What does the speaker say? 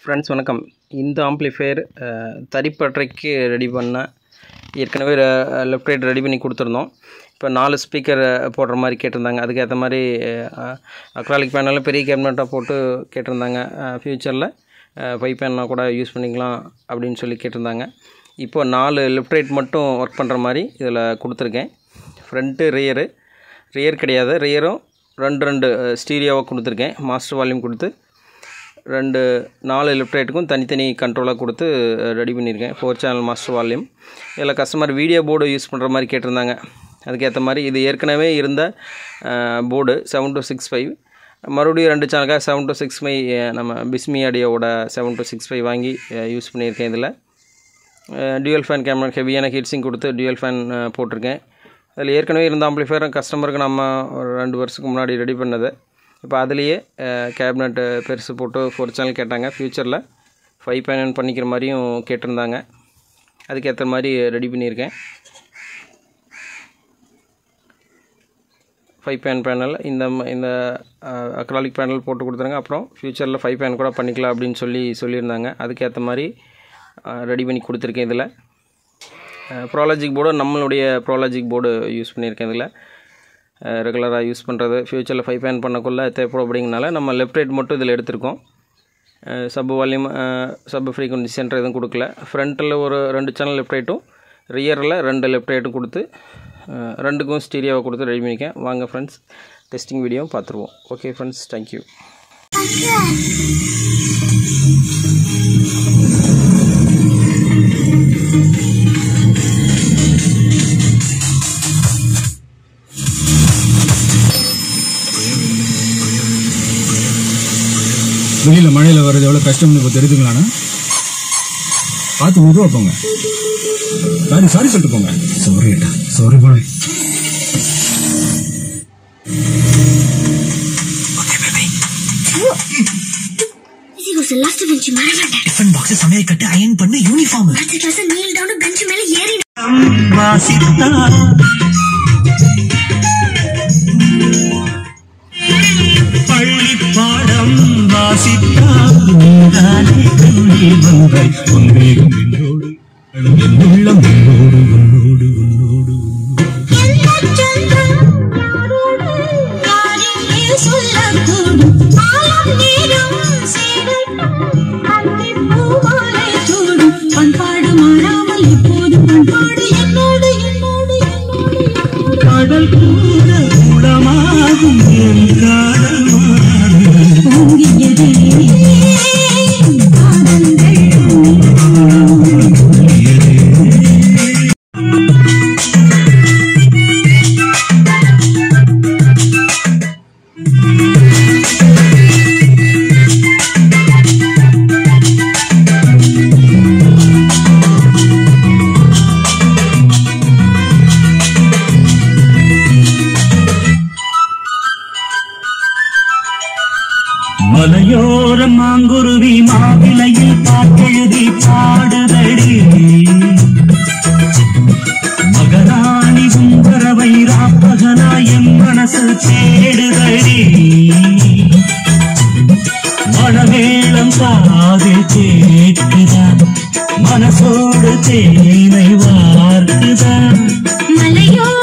Friends வணக்கம் இந்த amplifier தறிப்பற்றைக்கு ready பண்ண ஏற்கனவே லெஃப்ட் ரைட் ரெடி பண்ணி கொடுத்துருந்தோம் இப்போ நாலு ஸ்பீக்கர் போடுற மாதிரி கேட்டிருந்தாங்க அதுக்கேற்ற மாதிரி அக்ராலிக் பேனலில் பெரிய கேபினட்டாக போட்டு கேட்டிருந்தாங்க ஃப்யூச்சரில் ஃபைவ் பேனாக கூட யூஸ் பண்ணிக்கலாம் அப்படின்னு சொல்லி கேட்டிருந்தாங்க இப்போ நாலு லெஃப்ட் ரைட் மட்டும் ஒர்க் பண்ணுற மாதிரி இதில் கொடுத்துருக்கேன் ஃப்ரண்ட்டு ரியரு ரியர் கிடையாது ரியரும் ரெண்டு ரெண்டு ஸ்டீரியோவாக கொடுத்துருக்கேன் மாஸ்டர் வால்யூம் கொடுத்து ரெண்டு நாலு லெஃப்ட் ரைட்டுக்கும் தனித்தனி கண்ட்ரோலாக கொடுத்து ரெடி பண்ணியிருக்கேன் ஃபோர் சேனல் மாஸ்டர் வால்யூம் இதில் கஸ்டமர் வீடியோ போர்டு யூஸ் பண்ணுற மாதிரி கேட்டிருந்தாங்க அதுக்கேற்ற மாதிரி இது ஏற்கனவே இருந்த board seven two six five மறுபடியும் ரெண்டு சேனலுக்காக செவன் டூ சிக்ஸ் ஃபைவ் நம்ம பிஸ்மி ஆடியோவோட செவன் டூ சிக்ஸ் ஃபைவ் வாங்கி யூஸ் பண்ணியிருக்கேன் இதில் டியூயல் ஃபேன் கேமரா ஹெவியான ஹீட்ஸிங் கொடுத்து டியூயல் ஃபேன் போட்டிருக்கேன் அதில் ஏற்கனவே இருந்த ஆம்ப்ளிஃபையர் கஸ்டமருக்கு நம்ம ஒரு ரெண்டு வருஷத்துக்கு முன்னாடி ரெடி பண்ணது இப்போ அதுலேயே கேபினெட்டு பெருசு போட்டு ஃபோர் சேனல் கேட்டாங்க ஃப்யூச்சரில் ஃபைவ் பேனல் பண்ணிக்கிற மாதிரியும் கேட்டிருந்தாங்க அதுக்கேற்ற மாதிரி ரெடி பண்ணியிருக்கேன் ஃபைவ் பேன் பேனல் இந்த இந்த அக்ராலிக் பேனல் போட்டு கொடுத்துருங்க அப்புறம் ஃப்யூச்சரில் ஃபைவ் பேன் கூட பண்ணிக்கலாம் அப்படின்னு சொல்லி சொல்லியிருந்தாங்க அதுக்கேற்ற மாதிரி ரெடி பண்ணி கொடுத்துருக்கேன் இதில் ப்ரோலாஜிக் போர்டு நம்மளுடைய ப்ரோலாஜிக் போர்டு யூஸ் பண்ணியிருக்கேன் இதில் ரெகுலராக யூஸ் பண்ணுறது ஃப்யூச்சரில் ஃபைவ் பேன் பண்ணக்குள்ளே தேவைப்படும் அப்படிங்கனால நம்ம லெஃப்ட் ரைட் மட்டும் இதில் எடுத்திருக்கோம் sub volume sub frequency center எதுவும் கொடுக்கல ஃப்ரண்ட்டில் ஒரு ரெண்டு சேனல் லெஃப்ட் ரைட்டும் ரியரில் ரெண்டு லெஃப்ட் ரைட்டும் கொடுத்து ரெண்டுக்கும் ஸ்டீரியோவை கொடுத்து ரெடி பண்ணிக்கேன் வாங்க ஃப்ரெண்ட்ஸ் டெஸ்டிங் வீடியோ பார்த்துருவோம் ஓகே ஃப்ரெண்ட்ஸ் தேங்க்யூ வெளியில் மழையில் வர்றது எவ்வளோ கஷ்டம்னு இப்போ தெரியுதுங்களாண்ணா பார்த்து மெதுவாக போங்க சாரி சாரி சொல்லிட்டு போங்க சாரி ஏட்டா சாரி போல ஒரு லாஸ்ட் பெஞ்ச் மேல வேண்டாம் டிஃபன் பாக்ஸ் சமையல் கட்டு அயன் பண்ணு யூனிஃபார்ம் அடுத்த கிளாஸ் நீல் டவுன் பெஞ்ச் மேல ஏறி பள்ளி பாடம் வாசித்தால் நீதானே கண்ணில் வந்தாய் உன்வேகம் என்னோடு என் உள்ளம் உன்னோடு உன்னோடு உன்னோடு உன்னோடு பண்பாடு மாறாமல் எப்போதும் பண்பாடு என்னோடு என்னோடு என்னோடு என்னோடு கடல் கூட குளமாகும் என் காதல் மாறாது. பொங்கியதே காதல் வெள்ளம். மலையோர மாங்குருவி மாவிலையில் பாட்டெழுதி பாடுதடி மகராணி உங்கரவை ராப்பகலா என் மனசு தேடுதடி மணமேளம் காதில் கேட்குதான் மனசோடு தேனை வார்க்குதான் மலையோ